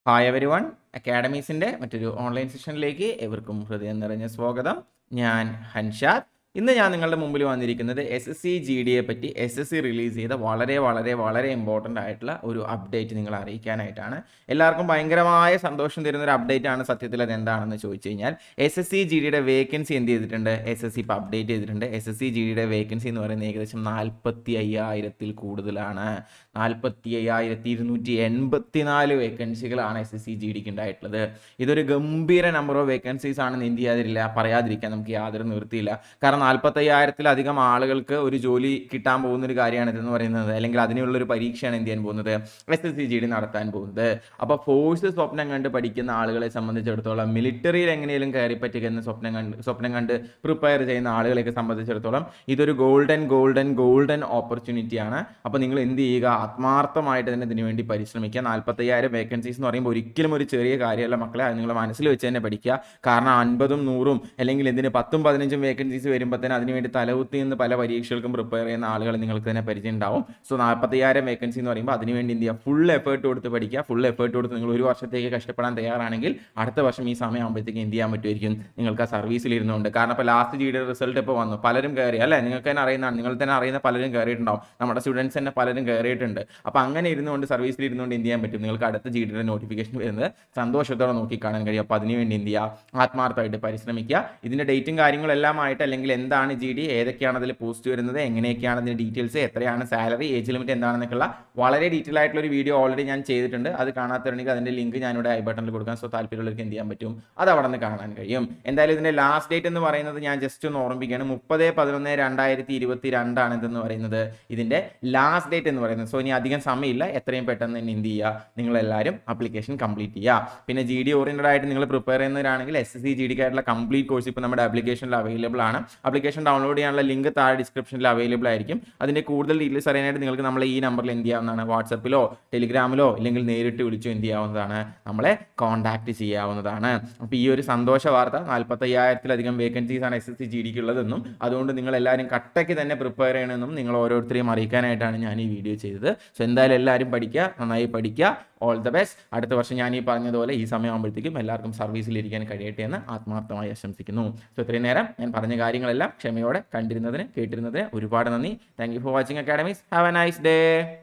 hi every one അക്കാഡമീസിൻ്റെ മറ്റൊരു online സെഷനിലേക്ക് എവർക്കും ഹൃദയം നിറഞ്ഞ സ്വാഗതം ഞാൻ ഹൻഷാദ് ഇന്ന് ഞാൻ നിങ്ങളുടെ മുമ്പിൽ വന്നിരിക്കുന്നത് എസ് എസ് സി ജി ഡിയെ പറ്റി എസ് എസ് സി റിലീസ് ചെയ്ത വളരെ വളരെ വളരെ ഇമ്പോർട്ടൻ്റ് ആയിട്ടുള്ള ഒരു അപ്ഡേറ്റ് നിങ്ങളെ അറിയിക്കാനായിട്ടാണ് എല്ലാവർക്കും ഭയങ്കരമായ സന്തോഷം തരുന്ന ഒരു അപ്ഡേറ്റ് ആണ് സത്യത്തിൽ അത് എന്താണെന്ന് ചോദിച്ചു കഴിഞ്ഞാൽ എസ് എസ് സി ജി ഡിയുടെ വേക്കൻസി എന്ത് ചെയ്തിട്ടുണ്ട് എസ് എസ് സി ഇപ്പോൾ അപ്ഡേറ്റ് ചെയ്തിട്ടുണ്ട് എസ് എസ് സി ജി ഡിയുടെ വേക്കൻസി എന്ന് പറയുന്നത് ഏകദേശം നാൽപ്പത്തി അയ്യായിരത്തിൽ കൂടുതലാണ് നാൽപ്പത്തി അയ്യായിരത്തി ഇരുന്നൂറ്റി എൺപത്തി നാല് വേക്കൻസികളാണ് എസ് എസ് സി ജി ഡിക്ക് ഉണ്ടായിട്ടുള്ളത് ഇതൊരു ഗംഭീര നമ്പർ ഓഫ് വേക്കൻസീസ് ആണെന്ന് എന്ത് ചെയ്യാതിരില്ല പറയാതിരിക്കാൻ നമുക്ക് യാതൊരു നിവൃത്തിയില്ല കാരണം നാൽപ്പത്തയ്യായിരത്തിലധികം ആളുകൾക്ക് ഒരു ജോലി കിട്ടാൻ പോകുന്ന ഒരു കാര്യമാണ് ഇതെന്ന് പറയുന്നത് അല്ലെങ്കിൽ അതിനുള്ള ഒരു പരീക്ഷയാണ് എന്ത് ചെയ്യാൻ പോകുന്നത് S S C G D നടത്താൻ പോകുന്നത് അപ്പോൾ ഫോഴ്സ് സ്വപ്നം കണ്ട് പഠിക്കുന്ന ആളുകളെ സംബന്ധിച്ചിടത്തോളം മിലിറ്ററിയിൽ എങ്ങനെയും കയറി പറ്റുക എന്ന് സ്വപ്നം കണ്ട് സ്വപ്നം കണ്ട് പ്രിപ്പയർ ചെയ്യുന്ന ആളുകളെയൊക്കെ സംബന്ധിച്ചിടത്തോളം ഇതൊരു ഗോൾഡൻ ഗോൾഡൻ ഗോൾഡൻ ഓപ്പർച്യൂണിറ്റിയാണ് അപ്പോൾ നിങ്ങൾ എന്ത് ചെയ്യുക ആത്മാർത്ഥമായിട്ട് തന്നെ ഇതിനു വേണ്ടി പരിശ്രമിക്കുക നാൽപ്പത്തയ്യായിരം വേക്കൻസീസ് എന്ന് പറയുമ്പോൾ ഒരിക്കലും ഒരു ചെറിയ കാര്യമല്ല മക്കളെ അത് നിങ്ങൾ മനസ്സിൽ വെച്ച് തന്നെ പഠിക്കുക കാരണം അൻപതും നൂറും അല്ലെങ്കിൽ എന്തിന് പത്തും പതിനഞ്ചും വേക്കൻസീസ് വരുമ്പോൾ തന്നെ അതിനുവേണ്ടി തലകുത്തി നിന്ന് പല പരീക്ഷകൾക്കും പ്രിപ്പയർ ചെയ്യുന്ന ആളുകൾ നിങ്ങൾക്ക് തന്നെ പരിചയം ഉണ്ടാവും സോ നാൽപ്പത്തയ്യായിരം വേക്കൻസി എന്ന് പറയുമ്പോൾ അതിനുവേണ്ടി എന്ത് ചെയ്യുക ഫുൾ എഫേർട്ട് കൊടുത്ത് പഠിക്കുക ഫുൾ എഫേർട്ട് കൊടുത്ത് നിങ്ങൾ ഒരു വർഷത്തേക്ക് കഷ്ടപ്പെടാൻ തയ്യാറാണെങ്കിൽ അടുത്ത വർഷം ഈ സമയമാകുമ്പോഴത്തേക്ക് എന്ത് ചെയ്യാൻ പറ്റുമായിരിക്കും നിങ്ങൾക്ക് ആ സർവീസിൽ ഇരുന്നുകൊണ്ട് കാരണം ഇപ്പോൾ ലാസ്റ്റ് ജിയുടെ റിസൾട്ട് ഇപ്പോൾ വന്നു പലരും കയറി അല്ലേ നിങ്ങൾക്ക് തന്നെ അറിയുന്നതാണ് നിങ്ങൾ തന്നെ അറിയുന്ന പലരും കയറിയിട്ടുണ്ടാവും നമ്മുടെ സ്റ്റുഡൻസ് തന്നെ പലരും കയറിയിട്ടുണ്ട് അപ്പോൾ അങ്ങനെ ഇരുന്നുകൊണ്ട് സർവീസിൽ ഇരുന്നുകൊണ്ട് എന്ത് ചെയ്യാൻ പറ്റും നിങ്ങൾക്ക് അടുത്ത ജിയുടെ നോട്ടിഫിക്കേഷൻ വരുന്നത് സന്തോഷത്തോടെ നോക്കി കാണാൻ കഴിയും അപ്പോൾ അതിനുവേണ്ടി എന്ത് ചെയ്യുക ആത്മാർത്ഥമായിട്ട് പരിശ്രമിക്കുക ഇതിൻ്റെ ഡേറ്റും കാര്യങ്ങളെല്ലാം ആയിട്ട് അല്ലെങ്കിൽ എന്താണ് ജി ഡി ഏതൊക്കെയാണ് അതിൽ പോസ്റ്റ് വരുന്നത് എങ്ങനെയൊക്കെയാണ് അതിൻ്റെ ഡീറ്റെയിൽസ് എത്രയാണ് സാലറി ഏജ് ലിമിറ്റ് എന്താണെന്നൊക്കെയുള്ള വളരെ ഡീറ്റെയിൽ ആയിട്ടുള്ള ഒരു വീഡിയോ ഓൾറെഡി ഞാൻ ചെയ്തിട്ടുണ്ട് അത് കാണാത്തവരുണ്ടെങ്കിൽ അതിൻ്റെ ലിങ്ക് ഞാനിവിടെ ഐ ബട്ടണിൽ കൊടുക്കാൻ സോ താല്പര്യമുള്ളവർക്ക് എന്ത് ചെയ്യാൻ പറ്റും അത് അവിടെ നിന്ന് കാണാൻ കഴിയും എന്തായാലും ഇതിൻ്റെ ലാസ്റ്റ് ഡേറ്റ് എന്ന് പറയുന്നത് ഞാൻ ജസ്റ്റ് ഒന്ന് ഓർമ്മിക്കുകയാണ് മുപ്പത് പതിനൊന്ന് രണ്ടായിരത്തി ഇരുപത്തി രണ്ടാണ് ഇതെന്ന് പറയുന്നത് ഇതിൻ്റെ ലാസ്റ്റ് ഡേറ്റ് എന്ന് പറയുന്നത് സോ ഇനി അധികം സമയമില്ല എത്രയും പെട്ടെന്ന് തന്നെ എന്ത് ചെയ്യുക നിങ്ങളെല്ലാവരും ആപ്ലിക്കേഷൻ കംപ്ലീറ്റ് ചെയ്യുക പിന്നെ ജി ഡി ഓറിയൻറ്റഡ് ആയിട്ട് നിങ്ങൾ പ്രിപ്പയർ ചെയ്യുന്നവരാണെങ്കിൽ എസ് എസ് സി ജി ഡിക്കായിട്ടുള്ള കംപ്ലീറ്റ് കോഴ്സ് ഇപ്പോൾ നമ്മുടെ ആപ്ലിക്കേഷനിൽ അവൈലബിൾ ആണ് ആപ്ലിക്കേഷൻ ഡൗൺലോഡ് ചെയ്യാനുള്ള ലിങ്ക് താഴെ ഡിസ്ക്രിപ്ഷനിൽ അവൈലബിൾ ആയിരിക്കും അതിൻ്റെ കൂടുതൽ ഡീറ്റെയിൽസ് അറിയാനായിട്ട് നിങ്ങൾക്ക് നമ്മളെ ഈ നമ്പറിൽ എന്ത് ചെയ്യാവുന്നതാണ് വാട്സപ്പിലോ ടെലിഗ്രാമിലോ ഇല്ലെങ്കിൽ നേരിട്ട് വിളിച്ചോ എന്ത് ചെയ്യാവുന്നതാണ് നമ്മളെ കോൺടാക്ട് ചെയ്യാവുന്നതാണ് അപ്പോൾ ഈ ഒരു സന്തോഷ വാർത്ത നാൽപ്പത്തയ്യായിരത്തിലധികം വേക്കൻസീസ് ആണ് എസ് എസ് സി ജി ഡിക്ക് ഉള്ളതെന്നും അതുകൊണ്ട് നിങ്ങൾ എല്ലാവരും കട്ടയ്ക്ക് തന്നെ പ്രിപ്പയർ ചെയ്യണമെന്നും നിങ്ങൾ ഓരോരുത്തരെയും അറിയിക്കാനായിട്ടാണ് ഞാൻ ഈ വീഡിയോ ചെയ്തത് സോ എന്തായാലും എല്ലാവരും പഠിക്കുക നന്നായി പഠിക്കുക ഓൾ ദ ബെസ്റ്റ് അടുത്ത വർഷം ഞാൻ ഈ പറഞ്ഞതുപോലെ ഈ സമയമാകുമ്പോഴത്തേക്കും എല്ലാവർക്കും സർവീസിലിരിക്കാൻ കഴിയട്ടെ എന്ന് ആത്മാർത്ഥമായി ആശംസിക്കുന്നു സോ ഇത്രയും നേരം ഞാൻ പറഞ്ഞ കാര്യങ്ങളെല്ലാം ക്ഷമയോടെ കണ്ടിരുന്നതിന് കേട്ടിരുന്നതിന് ഒരുപാട് നന്ദി thank you for watching academies have a nice day